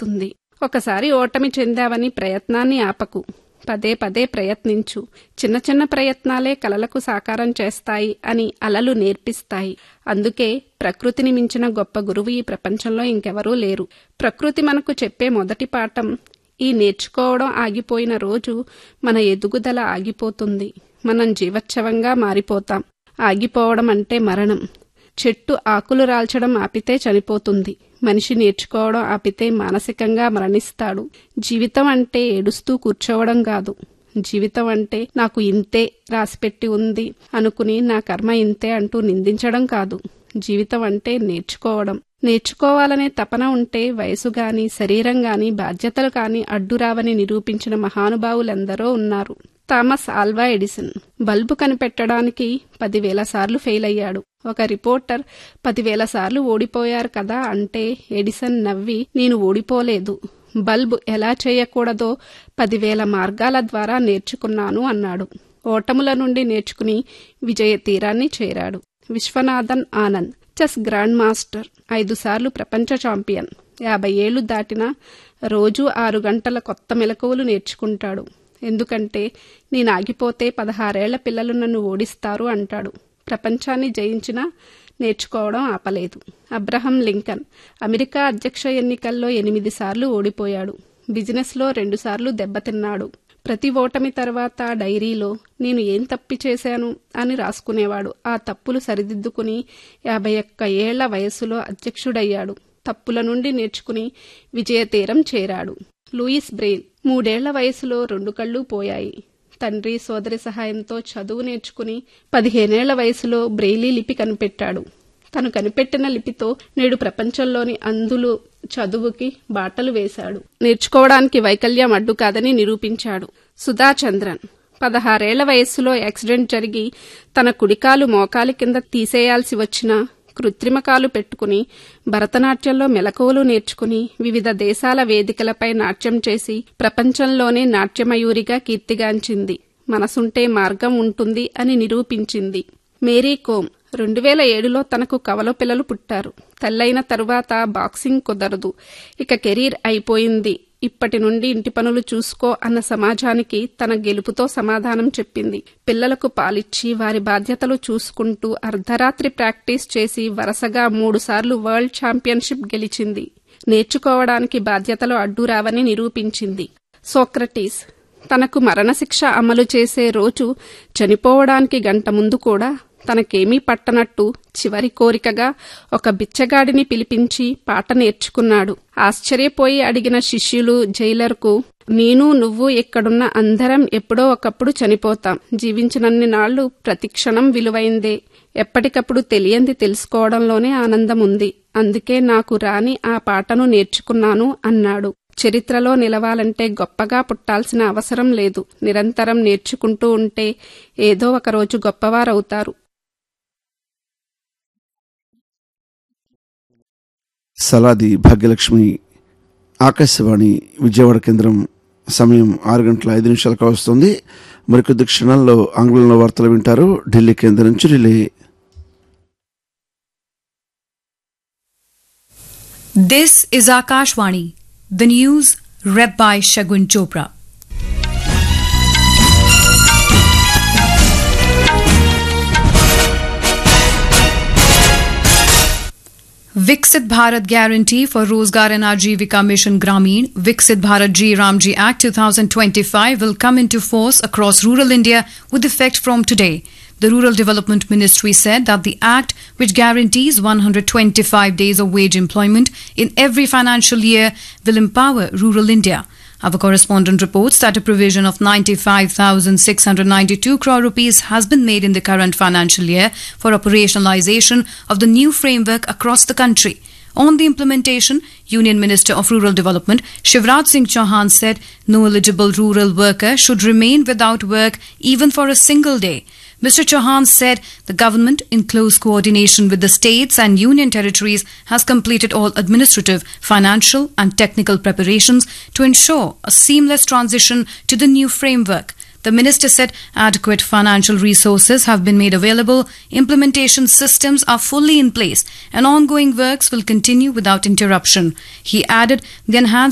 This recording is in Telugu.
నేర్పిస్తుంది ఒకసారి ఓటమి చెందావని ప్రయత్నాన్ని ఆపకు పదే పదే ప్రయత్నించు చిన్న చిన్న ప్రయత్నాలే కలలకు సాకారం చేస్తాయి అని అలలు నేర్పిస్తాయి అందుకే ప్రకృతిని మించిన గొప్ప గురువు ఈ ప్రపంచంలో ఇంకెవరూ లేరు ప్రకృతి మనకు చెప్పే మొదటి పాఠం ఈ నేర్చుకోవడం ఆగిపోయిన రోజు మన ఎదుగుదల ఆగిపోతుంది మనం జీవచ్ఛవంగా మారిపోతాం ఆగిపోవడం అంటే మరణం చెట్టు ఆకులు రాల్చడం ఆపితే చనిపోతుంది మనిషి నేర్చుకోవడం ఆపితే మానసికంగా మరణిస్తాడు జీవితం అంటే ఏడుస్తూ కూర్చోవడం కాదు జీవితం అంటే నాకు ఇంతే రాసిపెట్టి ఉంది అనుకుని నా కర్మ ఇంతే అంటూ నిందించడం కాదు జీవితం అంటే నేర్చుకోవడం నేర్చుకోవాలనే తపన ఉంటే వయసు గాని శరీరం గాని బాధ్యతలు కాని అడ్డురావని నిరూపించిన మహానుభావులెందరో ఉన్నారు థామస్ ఆల్వా ఎడిసన్ బల్బు కనిపెట్టడానికి పదివేల సార్లు ఫెయిల్ అయ్యాడు ఒక రిపోర్టర్ పదివేల సార్లు ఓడిపోయారు కదా అంటే ఎడిసన్ నవ్వి నేను ఓడిపోలేదు బల్బ్ ఎలా చేయకూడదో పదివేల మార్గాల ద్వారా నేర్చుకున్నాను అన్నాడు ఓటముల నుండి నేర్చుకుని విజయ తీరాన్ని చేరాడు Viswanathan Anand chess grand master ఐదు సార్లు ప్రపంచ ఛాంపియన్ యాభై ఏళ్లు దాటినా రోజూ ఆరు గంటల కొత్త మెలకువలు నేర్చుకుంటాడు ఎందుకంటే నేను ఆగిపోతే పదహారేళ్ల పిల్లలు నన్ను ఓడిస్తారు అంటాడు ప్రపంచాన్ని జయించినా నేర్చుకోవడం ఆపలేదు అబ్రహం లింకన్ అమెరికా అధ్యక్ష ఎన్నికల్లో ఎనిమిది సార్లు ఓడిపోయాడు బిజినెస్లో రెండుసార్లు దెబ్బతిన్నాడు ప్రతి ఓటమి తర్వాత డైరీలో నేను ఏం తప్పి చేశాను అని రాసుకునేవాడు ఆ తప్పులు సరిదిద్దుకుని యాభై ఒక్క ఏళ్ల వయసులో అధ్యక్షుడయ్యాడు తప్పుల నుండి నేర్చుకుని విజయతీరం చేరాడు లూయిస్ బ్రెయిల్ మూడేళ్ల వయసులో రెండు కళ్ళు పోయాయి తండ్రి సోదరి సహాయంతో చదువు నేర్చుకుని పదిహేనేళ్ల వయసులో బ్రెయిలీ లిపి కనిపెట్టాడు తను కనిపెట్టిన లిపితో నేడు ప్రపంచంలోని అందులు చదువుకి బాటలు వేశాడు నేర్చుకోవడానికి వైకల్యం అడ్డు కాదని నిరూపించాడు సుధా చంద్రన్ పదహారేళ్ల వయస్సులో యాక్సిడెంట్ జరిగి తన కుడికాలు మోకాలి కింద తీసేయాల్సి వచ్చినా కృత్రిమ కాలు పెట్టుకుని భరతనాట్యంలో మెలకువలు నేర్చుకుని వివిధ దేశాల వేదికలపై నాట్యం చేసి ప్రపంచంలోనే నాట్యమయూరిగా కీర్తిగాంచింది మనసుంటే మార్గం ఉంటుంది అని నిరూపించింది మేరీ కోమ్ రెండు వేల ఏడులో తనకు కవల పిల్లలు పుట్టారు తల్లైన తరువాత బాక్సింగ్ కుదరదు ఇక కెరీర్ అయిపోయింది ఇప్పటి నుండి ఇంటి పనులు చూసుకో అన్న సమాజానికి తన గెలుపుతో సమాధానం చెప్పింది పిల్లలకు పాలిచ్చి వారి బాధ్యతలు చూసుకుంటూ అర్ధరాత్రి ప్రాక్టీస్ చేసి వరుసగా మూడుసార్లు వరల్డ్ ఛాంపియన్షిప్ గెలిచింది నేర్చుకోవడానికి బాధ్యతలు అడ్డు రావని నిరూపించింది సోక్రటీస్ తనకు మరణశిక్ష అమలు చేసే రోజు చనిపోవడానికి గంట ముందు కూడా తనకేమీ పట్టనట్టు చివరి కోరికగా ఒక బిచ్చగాడిని పిలిపించి పాట నేర్చుకున్నాడు ఆశ్చర్యపోయి అడిగిన శిష్యులు జైలర్కు నేను నువ్వు ఇక్కడున్న అందరం ఎప్పుడో ఒకప్పుడు చనిపోతాం జీవించినన్ని నాళ్లు ప్రతిక్షణం విలువైందే ఎప్పటికప్పుడు తెలియంది తెలుసుకోవడంలోనే ఆనందం ఉంది అందుకే నాకు రాని ఆ పాటను నేర్చుకున్నాను అన్నాడు చరిత్రలో నిలవాలంటే గొప్పగా పుట్టాల్సిన అవసరం లేదు నిరంతరం నేర్చుకుంటూ ఉంటే ఏదో ఒకరోజు గొప్పవారవుతారు సలాది భాగ్యలక్ష్మి ఆకాశవాణి విజయవాడ కేంద్రం సమయం ఆరు గంటల ఐదు నిమిషాలకు వస్తుంది మరికొద్ది క్షణాల్లో ఆంగ్లంలో వార్తలు వింటారు ఢిల్లీ కేంద్రం నుంచి relay This is Akashvani, the news read by Shagun Chopra. Viksit Bharat Guarantee for Rozgar and Ajivika Mission Grameen, Viksit Bharat G Ramji Act 2025 will come into force across rural India with effect from today. The Rural Development Ministry said that the Act, which guarantees 125 days of wage employment in every financial year, will empower rural India. Our correspondent reports that a provision of 95,692 crore rupees has been made in the current financial year for operationalization of the new framework across the country. On the implementation, Union Minister of Rural Development Shivraj Singh Chauhan said no eligible rural worker should remain without work even for a single day. Mr. Chauhan said the government, in close coordination with the states and union territories, has completed all administrative, financial, and technical preparations to ensure a seamless transition to the new framework. The minister said adequate financial resources have been made available, implementation systems are fully in place, and ongoing works will continue without interruption. He added the enhanced